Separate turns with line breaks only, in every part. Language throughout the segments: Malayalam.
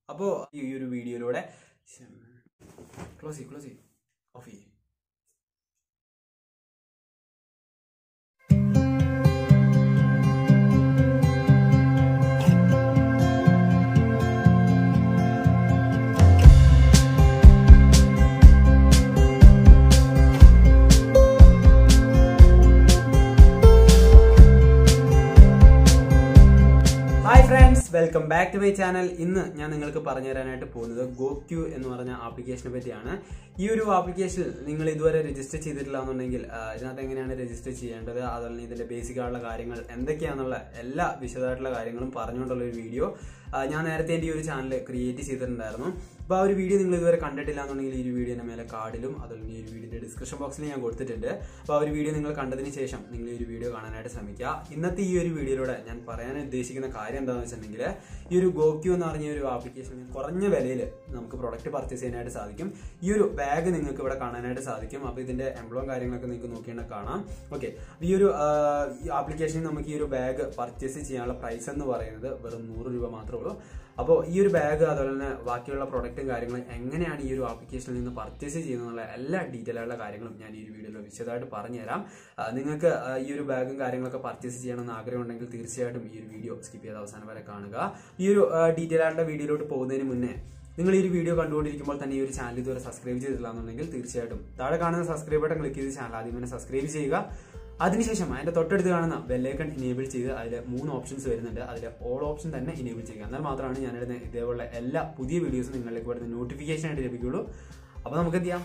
അപ്പോൾ ഈ ഒരു വീഡിയോയിലൂടെ ക്ലോസ് ചെയ്യും ക്ലോസ് ചെയ്യും ഓഫ് ചെയ്യും hi friends welcome back to my channel ഇന്ന് ഞാൻ നിങ്ങൾക്ക് പറഞ്ഞു തരാനായിട്ട് പോകുന്നത് ഗോക്യു എന്ന് പറഞ്ഞ ആപ്ലിക്കേഷനെ പറ്റിയാണ് ഈ ഒരു ആപ്ലിക്കേഷൻ നിങ്ങൾ ഇതുവരെ രജിസ്റ്റർ ചെയ്തിട്ടില്ല എന്നുണ്ടെങ്കിൽ ആ, ഇതിനകത്ത് എങ്ങനെയാണ് രജിസ്റ്റർ ചെയ്യേണ്ടത് അതുപോലെ തന്നെ ഇതിന്റെ ബേസിക് ആയിട്ടുള്ള കാര്യങ്ങൾ എന്തൊക്കെയാണെന്നുള്ള എല്ലാ വിശദമായിട്ടുള്ള കാര്യങ്ങളും പറഞ്ഞുകൊണ്ടുള്ള ഒരു വീഡിയോ ആ, ഞാൻ നേരത്തെ എൻ്റെ ഈ ഒരു ചാനൽ ക്രിയേറ്റ് ചെയ്തിട്ടുണ്ടായിരുന്നു അപ്പോൾ ആ ഒരു വീഡിയോ നിങ്ങൾ ഇതുവരെ കണ്ടിട്ടില്ല എന്നുണ്ടെങ്കിൽ ഈ ഒരു വീഡിയോയുടെ മേലെ കാർഡിലും അതുപോലെ തന്നെ ഈ ഒരു വീഡിയോയുടെ ഡിസ്ക്രിപ്ഷൻ ബോക്സിൽ ഞാൻ കൊടുത്തിട്ടുണ്ട് അപ്പോൾ ആ ഒരു വീഡിയോ നിങ്ങൾ കണ്ടതിന് ശേഷം നിങ്ങൾ ഈ ഒരു വീഡിയോ കാണാനായിട്ട് ശ്രമിക്കുക ഇന്നത്തെ ഈ ഒരു വീഡിയോയിലൂടെ ഞാൻ പറയാൻ ഉദ്ദേശിക്കുന്ന കാര്യം എന്താണെന്ന് വെച്ചിട്ടുണ്ടെങ്കിൽ ഈ ഒരു ഗോക്യു എന്ന് പറഞ്ഞ ഒരു ആപ്ലിക്കേഷൻ കുറഞ്ഞ വിലയിൽ നമുക്ക് പ്രൊഡക്റ്റ് പർച്ചേസ് ചെയ്യാനായിട്ട് സാധിക്കും ഈ ഒരു ബാഗ് നിങ്ങൾക്ക് ഇവിടെ കാണാനായിട്ട് സാധിക്കും അപ്പോൾ ഇതിന്റെ എംബ്ലോം കാര്യങ്ങളൊക്കെ നിങ്ങൾക്ക് നോക്കിയാൽ കാണാം ഓക്കെ ഈ ഒരു ആപ്ലിക്കേഷനിൽ നമുക്ക് ഈ ഒരു ബാഗ് പർച്ചേസ് ചെയ്യാനുള്ള പ്രൈസ് എന്ന് പറയുന്നത് വെറും നൂറ് രൂപ മാത്രമേ ഉള്ളൂ അപ്പോൾ ഈ ഒരു ബാഗ് അതുപോലെ തന്നെ ബാക്കിയുള്ള പ്രൊഡക്റ്റും കാര്യങ്ങളും എങ്ങനെയാണ് ഈ ഒരു ആപ്ലിക്കേഷനിൽ നിന്ന് പർച്ചേസ് ചെയ്യുന്നതിനുള്ള എല്ലാ ഡീറ്റെയിൽ ആയിട്ടുള്ള കാര്യങ്ങളും ഞാൻ ഈ ഒരു വീഡിയോയിൽ വിശദമായിട്ട് പറഞ്ഞുതരാം ആ, നിങ്ങൾക്ക് ആ, ഈ ഒരു ബാഗും കാര്യങ്ങളൊക്കെ പർച്ചേസ് ചെയ്യണമെന്ന് ആഗ്രഹമുണ്ടെങ്കിൽ തീർച്ചയായിട്ടും ഈ ഒരു വീഡിയോ സ്കിപ്പ് ചെയ്ത് അവസാനം വരെ കാണുക ഈ ഒരു ഡീറ്റെയിൽ ആയിട്ടുള്ള വീഡിയോയിലോട്ട് പോകുന്നതിന് മുന്നേ നിങ്ങൾ ഈ ഒരു വീഡിയോ കണ്ടുകൊണ്ടിരിക്കുമ്പോൾ തന്നെ ഈ ഒരു ചാനൽ ഇതുവരെ സബ്സ്ക്രൈബ് ചെയ്തിട്ടില്ല എന്നുണ്ടെങ്കിൽ തീർച്ചയായിട്ടും താഴെ കാണുന്ന സബ്സ്ക്രൈബ് ബട്ടൺ ക്ലിക്ക് ചെയ്ത് ചാനൽ ആദ്യം തന്നെ സബ്സ്ക്രൈബ് ചെയ്യുക അതിനുശേഷം അതിന്റെ തൊട്ടടുത്ത് കാണുന്ന ബെല്ലൈക്കൺ ഇനേബിൾ ചെയ്ത് അതിൽ മൂന്ന് ഓപ്ഷൻസ് വരുന്നുണ്ട് അതിൽ ഓൾ ഓപ്ഷൻ തന്നെ ഇനേബിൾ ചെയ്യുക എന്നാൽ മാത്രമാണ് ഞാനിടുന്ന ഇതേപോലെ എല്ലാ പുതിയ വീഡിയോസും നിങ്ങളിലേക്ക് വരുന്ന നോട്ടിഫിക്കേഷൻ ആയിട്ട് ലഭിക്കുള്ളൂ അപ്പോൾ നമുക്ക് എന്ത് ചെയ്യാം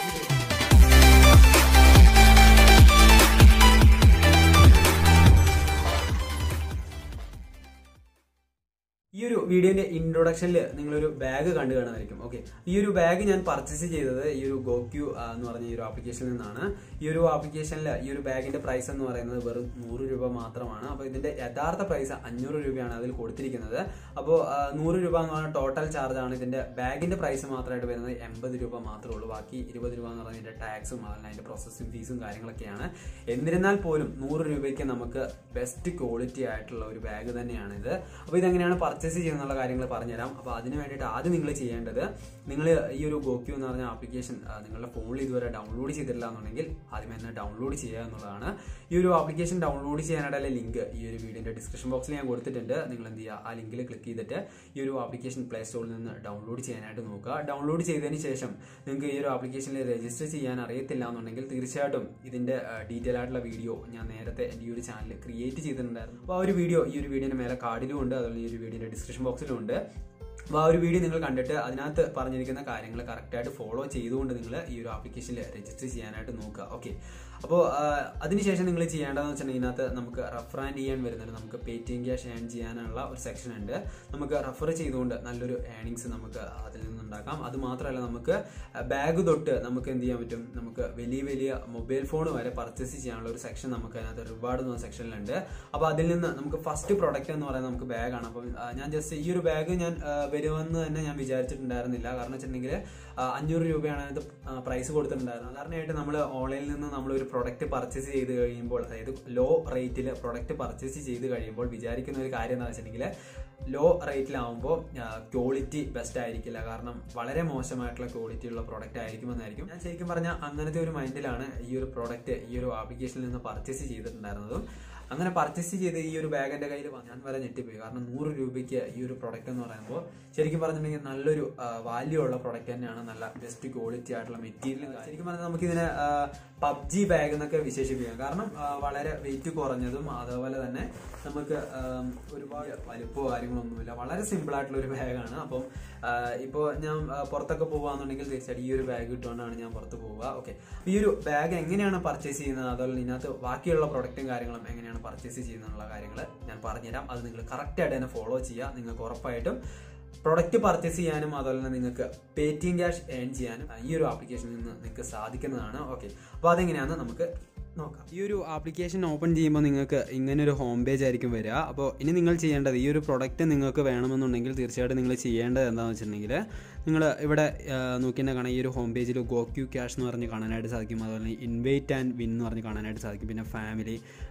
ഈ ഒരു വീഡിയോന്റെ ഇൻട്രൊഡക്ഷനിൽ നിങ്ങളൊരു ബാഗ് കണ്ടു കാണുമായിരിക്കും ഓക്കെ ഈ ഒരു ബാഗ് ഞാൻ പർച്ചേസ് ചെയ്തത് ഈ ഒരു ഗോക്യു ആ, എന്ന് പറഞ്ഞ ഈ ഒരു ആപ്ലിക്കേഷനിൽ നിന്നാണ് ഈ ഒരു ആപ്ലിക്കേഷനിൽ ഈ ഒരു ബാഗിന്റെ പ്രൈസ് എന്ന് പറയുന്നത് വെറും നൂറ് രൂപ മാത്രമാണ് അപ്പോൾ ഇതിന്റെ യഥാർത്ഥ പ്രൈസ് അഞ്ഞൂറ് രൂപയാണ് അതിൽ കൊടുത്തിരിക്കുന്നത് അപ്പോൾ നൂറ് രൂപ എന്ന് പറഞ്ഞ ടോട്ടൽ ചാർജ് ആണ് ഇതിന്റെ ബാഗിന്റെ പ്രൈസ് മാത്രമായിട്ട് വരുന്നത് എൺപത് രൂപ മാത്രമേ ഉള്ളൂ ബാക്കി ഇരുപത് രൂപ എന്ന് പറഞ്ഞാൽ ഇതിന്റെ ടാക്സും അതുപോലെ അതിന്റെ പ്രോസസ്സിംഗ് ഫീസും കാര്യങ്ങളൊക്കെയാണ് എന്നിരുന്നാൽ പോലും നൂറ് രൂപയ്ക്ക് നമുക്ക് ബെസ്റ്റ് ക്വാളിറ്റി ആയിട്ടുള്ള ഒരു ബാഗ് തന്നെയാണ് ഇത് അപ്പോൾ ഇതെങ്ങനെയാണ് പർച്ചേസ് ചെയ്യുന്നുള്ള കാര്യങ്ങൾ പറഞ്ഞുതരാം അപ്പോൾ അതിന് വേണ്ടിയിട്ട് ആദ്യം നിങ്ങൾ ചെയ്യേണ്ടത് നിങ്ങൾ ഈ ഒരു ഗോക്യു എന്ന് പറഞ്ഞ ആപ്ലിക്കേഷൻ നിങ്ങളുടെ ഫോണിൽ ഇതുവരെ ഡൗൺലോഡ് ചെയ്തിട്ടില്ല എന്നുണ്ടെങ്കിൽ ആദ്യം തന്നെ ഡൗൺലോഡ് ചെയ്യുക എന്നുള്ളതാണ് ഈ ഒരു ആപ്ലിക്കേഷൻ ഡൗൺലോഡ് ചെയ്യാനായിട്ടുള്ള ലിങ്ക് ഈ ഒരു വീഡിയോന്റെ ഡിസ്ക്രിപ്ഷൻ ബോക്സിൽ ഞാൻ കൊടുത്തിട്ടുണ്ട് നിങ്ങൾ എന്ത് ചെയ്യുക ആ ലിങ്കിൽ ക്ലിക്ക് ചെയ്തിട്ട് ഈ ഒരു ആപ്ലിക്കേഷൻ പ്ലേ സ്റ്റോറിൽ നിന്ന് ഡൗൺലോഡ് ചെയ്യാനായിട്ട് നോക്കുക ഡൗൺലോഡ് ചെയ്തതിന് ശേഷം നിങ്ങൾക്ക് ഈ ഒരു ആപ്ലിക്കേഷനിൽ രജിസ്റ്റർ ചെയ്യാൻ അറിയത്തില്ല എന്നുണ്ടെങ്കിൽ തീർച്ചയായിട്ടും ഇതിന്റെ ഡീറ്റെയിൽ ആയിട്ടുള്ള വീഡിയോ ഞാൻ നേരത്തെ എൻ്റെ ഈ ഒരു ചാനൽ ക്രിയേറ്റ് ചെയ്തിട്ടുണ്ടായിരുന്നു അപ്പോൾ ആ ഒരു വീഡിയോ ഈ ഒരു വീഡിയോയുടെ മേലെ കാർഡിലും ഉണ്ട് അതുപോലെ ഈ ഒരു വീഡിയോയുടെ ഡിസ്ക്രിപ്ഷൻ ബോക്സിലും ഉണ്ട് അപ്പോൾ ആ ഒരു വീഡിയോ നിങ്ങൾ കണ്ടിട്ട് അതിനകത്ത് പറഞ്ഞിരിക്കുന്ന കാര്യങ്ങൾ കറക്റ്റായിട്ട് ഫോളോ ചെയ്തുകൊണ്ട് നിങ്ങൾ ഈ ഒരു ആപ്ലിക്കേഷനിൽ രജിസ്റ്റർ ചെയ്യാനായിട്ട് നോക്കുക ഓക്കെ അപ്പോൾ അതിനുശേഷം നിങ്ങൾ ചെയ്യേണ്ടതെന്ന് വെച്ചിട്ടുണ്ടെങ്കിൽ ഇതിനകത്ത് നമുക്ക് റെഫർ ആൻഡ് ചെയ്യാൻ വരുന്നുണ്ട് നമുക്ക് Paytm cash earn ചെയ്യാനുള്ള ഒരു സെക്ഷൻ ഉണ്ട് നമുക്ക് റെഫർ ചെയ്തുകൊണ്ട് നല്ലൊരു ഏണിങ്സ് നമുക്ക് അതിൽ നിന്നുണ്ടാക്കാം അത് മാത്രമല്ല നമുക്ക് ബാഗ് തൊട്ട് നമുക്ക് എന്ത് ചെയ്യാൻ പറ്റും നമുക്ക് വലിയ വലിയ മൊബൈൽ ഫോൺ വരെ പർച്ചേസ് ചെയ്യാനുള്ള ഒരു സെക്ഷൻ നമുക്ക് അതിനകത്ത് റിവാർഡ് എന്ന സെക്ഷനിലുണ്ട് അപ്പോൾ അതിൽ നിന്ന് നമുക്ക് ഫസ്റ്റ് പ്രൊഡക്റ്റ് എന്ന് പറയുന്നത് നമുക്ക് ബാഗാണ് അപ്പം ആ, ഞാൻ ജസ്റ്റ് ഈ ഒരു ബാഗ് ഞാൻ ആ, വരുമെന്ന് തന്നെ ഞാൻ വിചാരിച്ചിട്ടുണ്ടായിരുന്നില്ല കാരണം വെച്ചിട്ടുണ്ടെങ്കിൽ ആ, അഞ്ഞൂറ് രൂപയാണ് ഇത് പ്രൈസ് കൊടുത്തിട്ടുണ്ടായിരുന്നത് സാധാരണയായിട്ട് നമ്മൾ ഓൺലൈനിൽ നിന്ന് നമ്മൾ ഒരു പ്രൊഡക്റ്റ് പർച്ചേസ് ചെയ്ത് കഴിയുമ്പോൾ അതായത് ലോ റേറ്റിൽ പ്രൊഡക്റ്റ് പർച്ചേസ് ചെയ്ത് കഴിയുമ്പോൾ വിചാരിക്കുന്ന ഒരു കാര്യം എന്താ വെച്ചിട്ടുണ്ടെങ്കിൽ ലോ റേറ്റിലാവുമ്പോൾ ക്വാളിറ്റി ബെസ്റ്റ് ആയിരിക്കില്ല കാരണം വളരെ മോശമായിട്ടുള്ള ക്വാളിറ്റി ഉള്ള പ്രൊഡക്റ്റ് ആയിരിക്കുമെന്നായിരിക്കും ഞാൻ ശരിക്കും പറഞ്ഞാൽ അങ്ങനത്തെ ഒരു മൈൻഡിലാണ് ഈ ഒരു പ്രോഡക്റ്റ് ഈ ഒരു ആപ്ലിക്കേഷനിൽ നിന്ന് പർച്ചേസ് ചെയ്തിട്ടുണ്ടായിരുന്നതും അങ്ങനെ പർച്ചേസ് ചെയ്ത് ഈ ഒരു ബാഗ് എൻ്റെ കയ്യിൽ വന്നു. ഞാൻ വരെ ഞെട്ടിപ്പോയി കാരണം നൂറ് രൂപയ്ക്ക് ഈ ഒരു പ്രൊഡക്റ്റ് എന്ന് പറയുമ്പോൾ ശരിക്കും പറഞ്ഞിട്ടുണ്ടെങ്കിൽ നല്ലൊരു വാല്യൂ ഉള്ള പ്രൊഡക്റ്റ് തന്നെയാണ് നല്ല ബെസ്റ്റ് ക്വാളിറ്റി ആയിട്ടുള്ള മെറ്റീരിയൽ ശരിക്കും പറഞ്ഞാൽ നമുക്ക് ഇതിനെ പബ്ജി ബാഗ് എന്നൊക്കെ വിശേഷിപ്പിക്കാം കാരണം ആ, വളരെ വെയിറ്റ് കുറഞ്ഞതും അതുപോലെ തന്നെ നമുക്ക് ആം, ഒരുപാട് വലിപ്പമോ കാര്യങ്ങളൊന്നുമില്ല വളരെ സിമ്പിൾ ആയിട്ടുള്ള ഒരു ബാഗാണ് അപ്പം ഇപ്പോൾ ഞാൻ ആ, പുറത്തൊക്കെ പോകുകയാണെന്നുണ്ടെങ്കിൽ തീർച്ചയായിട്ടും ഈ ഒരു ബാഗ് ഇട്ടുകൊണ്ടാണ് ഞാൻ പുറത്ത് പോവുക ഓക്കെ ഈ ഒരു ബാഗ് എങ്ങനെയാണ് പർച്ചേസ് ചെയ്യുന്നത് അതുപോലെ ഇതിനകത്ത് ബാക്കിയുള്ള പ്രൊഡക്റ്റും കാര്യങ്ങളും എങ്ങനെയാണ് പർച്ചേസ് ചെയ്യുന്നുള്ള കാര്യങ്ങൾ ഞാൻ പറഞ്ഞുതരാം അത് നിങ്ങൾ കറക്റ്റായിട്ട് തന്നെ ഫോളോ ചെയ്യുക നിങ്ങൾക്ക് ഉറപ്പായിട്ടും പ്രൊഡക്റ്റ് പർച്ചേസ് ചെയ്യാനും അതുപോലെ തന്നെ നിങ്ങൾക്ക് Paytm cash earn ചെയ്യാനും ഈ ഒരു ആപ്ലിക്കേഷനിൽ നിന്ന് നിങ്ങൾക്ക് സാധിക്കുന്നതാണ് ഓക്കെ അപ്പോൾ അതെങ്ങനെയാണെന്ന് നമുക്ക് നോക്കാം ഈ ഒരു ആപ്ലിക്കേഷൻ ഓപ്പൺ ചെയ്യുമ്പോൾ നിങ്ങൾക്ക് ഇങ്ങനെ ഒരു ഹോം പേജ് ആയിരിക്കും വരിക അപ്പോൾ ഇനി നിങ്ങൾ ചെയ്യേണ്ടത് ഈ ഒരു പ്രൊഡക്റ്റ് നിങ്ങൾക്ക് വേണമെന്നുണ്ടെങ്കിൽ തീർച്ചയായിട്ടും നിങ്ങൾ ചെയ്യേണ്ടത് എന്താണെന്ന് വെച്ചിട്ടുണ്ടെങ്കിൽ നിങ്ങൾ ഇവിടെ നോക്കിയിട്ട് കാണാം ഈ ഒരു ഹോം പേജിൽ ഗോക്യു ക്യാഷ് എന്ന് പറഞ്ഞ് കാണാനായിട്ട് സാധിക്കും അതുപോലെ തന്നെ ഇൻവൈറ്റ് ആൻഡ് വിൻ എന്ന് പറഞ്ഞ് കാണാനായിട്ട് സാധിക്കും പിന്നെ ഫാമിലി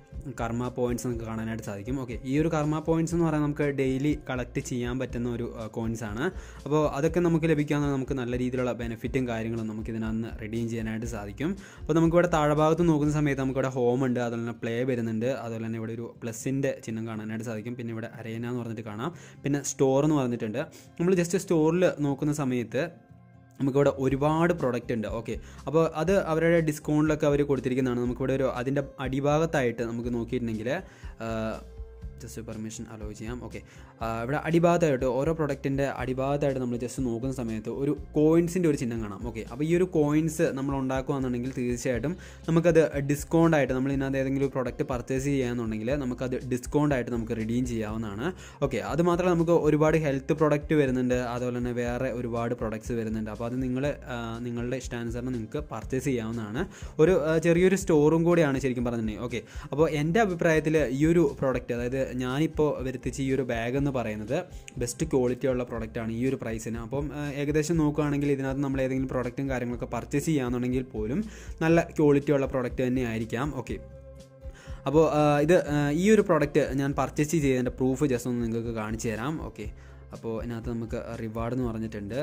കർമ്മ പോയിന്റ്സ് നമുക്ക് കാണാനായിട്ട് സാധിക്കും ഓക്കെ ഈ ഒരു കർമ്മ പോയിന്റ്സ് എന്ന് പറയുന്നത് നമുക്ക് ഡെയിലി കളക്ട് ചെയ്യാൻ പറ്റുന്ന ഒരു കോയിൻസ് ആണ് അപ്പോൾ അതൊക്കെ നമുക്ക് ലഭിക്കാവുന്ന നമുക്ക് നല്ല രീതിയിലുള്ള ബെനിഫിറ്റും കാര്യങ്ങളും നമുക്ക് ഇതിനകത്ത് റിഡീം ചെയ്യാനായിട്ട് സാധിക്കും അപ്പോൾ നമുക്കിവിടെ താഴെഭാഗത്ത് നോക്കുന്ന സമയത്ത് നമുക്കിവിടെ ഹോം ഉണ്ട് അതുപോലെ തന്നെ പ്ലേ വരുന്നുണ്ട് അതുപോലെ തന്നെ ഇവിടെ ഒരു പ്ലസിൻ്റെ ചിഹ്നം കാണാനായിട്ട് സാധിക്കും പിന്നെ ഇവിടെ അരേന എന്ന് പറഞ്ഞിട്ട് കാണാം പിന്നെ സ്റ്റോർ എന്ന് പറഞ്ഞിട്ടുണ്ട് നമ്മൾ ജസ്റ്റ് സ്റ്റോറിൽ നോക്കുന്ന സമയത്ത് നമുക്കിവിടെ ഒരുപാട് പ്രൊഡക്റ്റ് ഉണ്ട് ഓക്കെ അപ്പോൾ അത് അവരുടെ ഡിസ്കൗണ്ടിലൊക്കെ അവർ കൊടുത്തിരിക്കുന്നതാണ് നമുക്കിവിടെ ഒരു അതിൻ്റെ അടിഭാഗത്തായിട്ട് നമുക്ക് നോക്കിയിട്ടുണ്ടെങ്കിൽ ജസ്റ്റ് പെർമിഷൻ അലോ ചെയ്യാം ഓക്കെ ഇവിടെ അടിഭാഗത്തായിട്ട് ഓരോ പ്രൊഡക്റ്റിൻ്റെ അടിഭാഗത്തായിട്ട് നമ്മൾ ജസ്റ്റ് നോക്കുന്ന സമയത്ത് ഒരു കോയിൻസിൻ്റെ ഒരു ചിഹ്നം കാണാം ഓക്കെ അപ്പോൾ ഈ ഒരു കോയിൻസ് നമ്മൾ ഉണ്ടാക്കുകയാണെന്നുണ്ടെങ്കിൽ തീർച്ചയായിട്ടും നമുക്കത് ഡിസ്കൗണ്ട് ആയിട്ട് നമ്മൾ ഇതിനകത്ത് ഏതെങ്കിലും ഒരു പ്രൊഡക്റ്റ് പർച്ചേസ് ചെയ്യാന്നുണ്ടെങ്കിൽ നമുക്കത് ഡിസ്കൗണ്ട് ആയിട്ട് നമുക്ക് റിഡീം ചെയ്യാവുന്നതാണ് ഓക്കെ അത് മാത്രമല്ല നമുക്ക് ഒരുപാട് ഹെൽത്ത് പ്രൊഡക്റ്റ് വരുന്നുണ്ട് അതുപോലെ തന്നെ വേറെ ഒരുപാട് പ്രൊഡക്ട്സ് വരുന്നുണ്ട് അപ്പോൾ അത് നിങ്ങൾ നിങ്ങളുടെ ഇഷ്ടാനുസരണം നിങ്ങൾക്ക് പർച്ചേസ് ചെയ്യാവുന്നതാണ് ഒരു ആ, ചെറിയൊരു സ്റ്റോറും കൂടിയാണ് ശരിക്കും പറഞ്ഞിട്ടുണ്ടെങ്കിൽ ഓക്കെ അപ്പോൾ എൻ്റെ അഭിപ്രായത്തിൽ ഈ ഒരു പ്രോഡക്റ്റ് അതായത് ഞാനിപ്പോൾ വരുത്തിച്ച ഈ ഒരു ബാഗ് എന്ന് പറയുന്നത് ബെസ്റ്റ് ക്വാളിറ്റി ഉള്ള പ്രോഡക്റ്റാണ് ഈ ഒരു പ്രൈസിന് അപ്പം ആ, ഏകദേശം നോക്കുകയാണെങ്കിൽ ഇതിനകത്ത് നമ്മൾ ഏതെങ്കിലും പ്രോഡക്റ്റും കാര്യങ്ങളൊക്കെ പർച്ചേസ് ചെയ്യാന്നുണ്ടെങ്കിൽ പോലും നല്ല ക്വാളിറ്റി ഉള്ള പ്രോഡക്റ്റ് തന്നെ ആയിരിക്കാം ഓക്കെ അപ്പോൾ ആ, ഇത് ആ, ഈ ഒരു പ്രോഡക്റ്റ് ഞാൻ പർച്ചേസ് ചെയ്തതിൻ്റെ പ്രൂഫ് ജസ്റ്റ് ഒന്ന് നിങ്ങൾക്ക് കാണിച്ചു തരാം ഓക്കെ അപ്പോൾ ഇതിനകത്ത് നമുക്ക് റിവാർഡ് എന്ന് പറഞ്ഞിട്ടുണ്ട്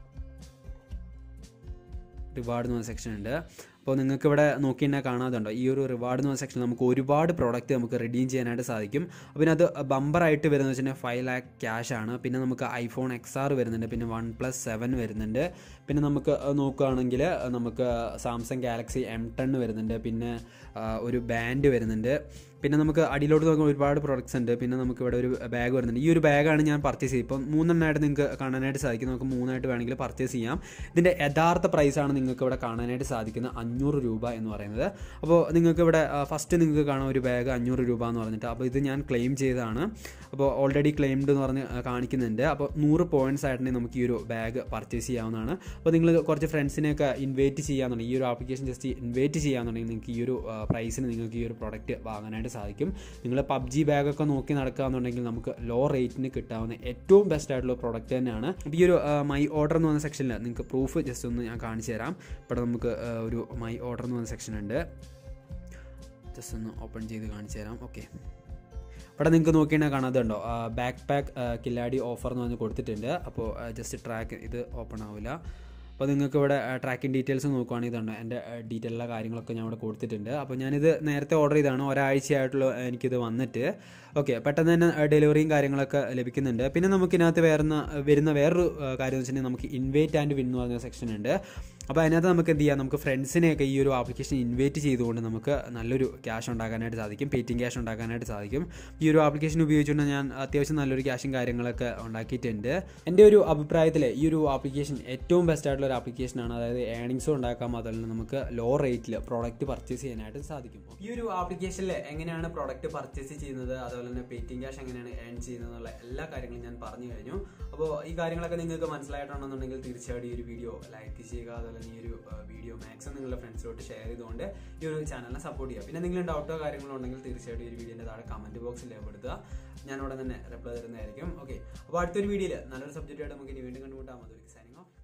റിവാർഡ് എന്ന് പറഞ്ഞ സെക്ഷൻ ഉണ്ട് അപ്പോൾ നിങ്ങൾക്ക് ഇവിടെ നോക്കി തന്നെ കാണാതുണ്ടോ ഈ ഒരു റിവാർഡ് എന്ന് പറഞ്ഞ സെക്ഷനിൽ നമുക്ക് ഒരുപാട് പ്രോഡക്റ്റ് നമുക്ക് റിഡീം ചെയ്യാനായിട്ട് സാധിക്കും അപ്പോൾ ഇതിനകത്ത് ബമ്പറായിട്ട് വരുന്നത് വെച്ചിട്ടുണ്ടെങ്കിൽ ഫൈവ് ലാക്ക് ക്യാഷ് ആണ് പിന്നെ നമുക്ക് ഐഫോൺ എക്സ് ആർ വരുന്നുണ്ട് പിന്നെ വൺ പ്ലസ് സെവൻ വരുന്നുണ്ട് പിന്നെ നമുക്ക് നോക്കുകയാണെങ്കിൽ നമുക്ക് സാംസങ് ഗാലക്സി എം ടെൻ വരുന്നുണ്ട് പിന്നെ ആ, ഒരു ബാൻഡ് വരുന്നുണ്ട് പിന്നെ നമുക്ക് അടിയിലോട്ട് നോക്കുമ്പോൾ ഒരുപാട് പ്രോഡക്റ്റ്സ് ഉണ്ട് പിന്നെ നമുക്ക് ഇവിടെ ഒരു ബാഗ് വരുന്നുണ്ട് ഈ ഒരു ബാഗാണ് ഞാൻ പർച്ചേസ് ചെയ്തത് ഇപ്പം മൂന്നെണ്ണമായിട്ട് നിങ്ങൾക്ക് കാണാനായിട്ട് സാധിക്കും നമുക്ക് മൂന്നായിട്ട് വേണമെങ്കിൽ പർച്ചേസ് ചെയ്യാം ഇതിൻ്റെ യഥാർത്ഥ പ്രൈസാണ് നിങ്ങൾക്ക് ഇവിടെ കാണാനായിട്ട് സാധിക്കുന്നത് അഞ്ഞൂറ് രൂപ എന്ന് പറയുന്നത് അപ്പോൾ നിങ്ങൾക്ക് ഇവിടെ ഫസ്റ്റ് നിങ്ങൾക്ക് കാണാം ഒരു ബാഗ് അഞ്ഞൂറ് രൂപ എന്ന് പറഞ്ഞിട്ട് അപ്പോൾ ഇത് ഞാൻ ക്ലെയിം ചെയ്തതാണ് അപ്പോൾ ഓൾറെഡി ക്ലെയിംഡ് എന്ന് പറഞ്ഞ് ആ, കാണിക്കുന്നുണ്ട് അപ്പോൾ നൂറ് പോയിന്റ്സ് ആയിട്ടുണ്ടെങ്കിൽ നമുക്ക് ഈ ഒരു ബാഗ് പർച്ചേസ് ചെയ്യാവുന്നതാണ് അപ്പോൾ നിങ്ങൾ കുറച്ച് ഫ്രണ്ട്സിനെയൊക്കെ ഇൻവൈറ്റ് ചെയ്യാന്നുണ്ടെങ്കിൽ ഈ ഒരു ആപ്ലിക്കേഷൻ ജസ്റ്റ് ഇൻവൈറ്റ് ചെയ്യാന്നുണ്ടെങ്കിൽ നിങ്ങൾക്ക് ഈ ഒരു പ്രൈസിന് നിങ്ങൾക്ക് ഈ ഒരു പ്രോഡക്റ്റ് വാങ്ങാനായിട്ട് സാധിക്കും നിങ്ങൾ പബ്ജി ബാഗൊക്കെ നോക്കി നടക്കുകയെന്നുണ്ടെങ്കിൽ നമുക്ക് ലോ റേറ്റിന് കിട്ടാവുന്ന ഏറ്റവും ബെസ്റ്റ് ആയിട്ടുള്ള പ്രോഡക്റ്റ് തന്നെയാണ് അപ്പോൾ ഈ ഒരു മൈ ഓർഡർ എന്ന് പറഞ്ഞ സെക്ഷനിൽ നിങ്ങൾക്ക് പ്രൂഫ് ജസ്റ്റ് ഒന്ന് ഞാൻ കാണിച്ചു തരാം ഇവിടെ നമുക്ക് ആ, ഒരു മൈ ഓർഡർ എന്ന് പറഞ്ഞ സെക്ഷൻ ഉണ്ട് ജസ്റ്റ് ഒന്ന് ഓപ്പൺ ചെയ്ത് കാണിച്ചു തരാം ഓക്കെ ഇവിടെ നിങ്ങൾക്ക് നോക്കിയാൽ കാണാതുണ്ടോ ബാക്ക് പാക്ക് കില്ലാടി ഓഫർ എന്ന് പറഞ്ഞ് കൊടുത്തിട്ടുണ്ട് അപ്പോൾ ജസ്റ്റ് ട്രാക്ക് ഇത് ഓപ്പൺ ആവില്ല അപ്പോൾ നിങ്ങൾക്ക് ഇവിടെ ട്രാക്കിംഗ് ഡീറ്റെയിൽസ് നോക്കുവാണെങ്കിൽ ഇതുണ്ട് എൻ്റെ ഡീറ്റെയിലുള്ള കാര്യങ്ങളൊക്കെ ഞാൻ ഇവിടെ കൊടുത്തിട്ടുണ്ട് അപ്പോൾ ഞാനിത് നേരത്തെ ഓർഡർ ചെയ്താണ് ഒരാഴ്ചയായിട്ടുള്ള എനിക്കിത് വന്നിട്ട് ഓക്കെ പെട്ടെന്ന് തന്നെ ഡെലിവറിയും കാര്യങ്ങളൊക്കെ ലഭിക്കുന്നുണ്ട് പിന്നെ നമുക്കിതിനകത്ത് വേറുന്ന വരുന്ന വേറൊരു ആ, കാര്യം എന്ന് വെച്ചിട്ടുണ്ടെങ്കിൽ നമുക്ക് ഇൻവൈറ്റ് ആൻഡ് വിൻ എന്ന് പറഞ്ഞ സെക്ഷൻ ഉണ്ട് അപ്പോൾ അതിനകത്ത് നമുക്ക് എന്ത് ചെയ്യാം നമുക്ക് ഫ്രണ്ട്സിനെയൊക്കെ ഈ ഒരു ആപ്ലിക്കേഷൻ ഇൻവൈറ്റ് ചെയ്തുകൊണ്ട് നമുക്ക് നല്ലൊരു ക്യാഷ് ഉണ്ടാക്കാനായിട്ട് സാധിക്കും പേറ്റിംഗ് ക്യാഷ് ഉണ്ടാക്കാനായിട്ട് സാധിക്കും ഈ ഒരു ആപ്ലിക്കേഷൻ ഉപയോഗിച്ചുകൊണ്ട് ഞാൻ അത്യാവശ്യം നല്ലൊരു ക്യാഷും കാര്യങ്ങളൊക്കെ ഉണ്ടാക്കിയിട്ടുണ്ട് എൻ്റെ ഒരു അഭിപ്രായത്തിൽ ഈ ഒരു ആപ്ലിക്കേഷൻ ഏറ്റവും ബെസ്റ്റ് ആയിട്ടുള്ള ഒരു ആപ്ലിക്കേഷനാണ് അതായത് ഏണിങ്സും ഉണ്ടാക്കാം അതുപോലെ തന്നെ നമുക്ക് ലോ റേറ്റിൽ പ്രോഡക്റ്റ് പർച്ചേസ് ചെയ്യാനായിട്ട് സാധിക്കും ഈ ഒരു ആപ്ലിക്കേഷനിൽ എങ്ങനെയാണ് പ്രോഡക്റ്റ് പർച്ചേസ് ചെയ്യുന്നത് അതുപോലെ തന്നെ പേറ്റിംഗ് ക്യാഷ് എങ്ങനെയാണ് ഏൺ ചെയ്യുന്നത് എന്നുള്ള എല്ലാ കാര്യങ്ങളും ഞാൻ പറഞ്ഞു കഴിഞ്ഞു അപ്പോൾ ഈ കാര്യങ്ങളൊക്കെ നിങ്ങൾക്ക് മനസ്സിലായിട്ടുണ്ടെന്നുണ്ടെങ്കിൽ തീർച്ചയായിട്ടും ഈ ഒരു വീഡിയോ ലൈക്ക് ചെയ്യുക അതുപോലെ തന്നെ ഈ ഒരു വീഡിയോ മാക്സിമം നിങ്ങളുടെ ഫ്രണ്ട്സിലോട്ട് ഷെയർ ചെയ്തുകൊണ്ട് ഈ ഒരു ചാനലിനെ സപ്പോർട്ട് ചെയ്യുക പിന്നെ എന്തെങ്കിലും ഡൗട്ടോ കാര്യങ്ങളോ ഉണ്ടെങ്കിൽ തീർച്ചയായിട്ടും ഈ ഒരു വീഡിയോൻ്റെ താഴെ കമന്റ് ബോക്സിൽ രേഖപ്പെടുത്തുക ഞാൻ ഉടൻ തന്നെ റിപ്ലൈ തരുന്നതായിരിക്കും ഓക്കെ അപ്പോൾ അടുത്തൊരു വീഡിയോയിൽ നല്ലൊരു സബ്ജക്റ്റായിട്ട് നമുക്ക് ഇനി വീണ്ടും കണ്ടുമുട്ടാം അതൊരു സൈനിങ് ഓഫ്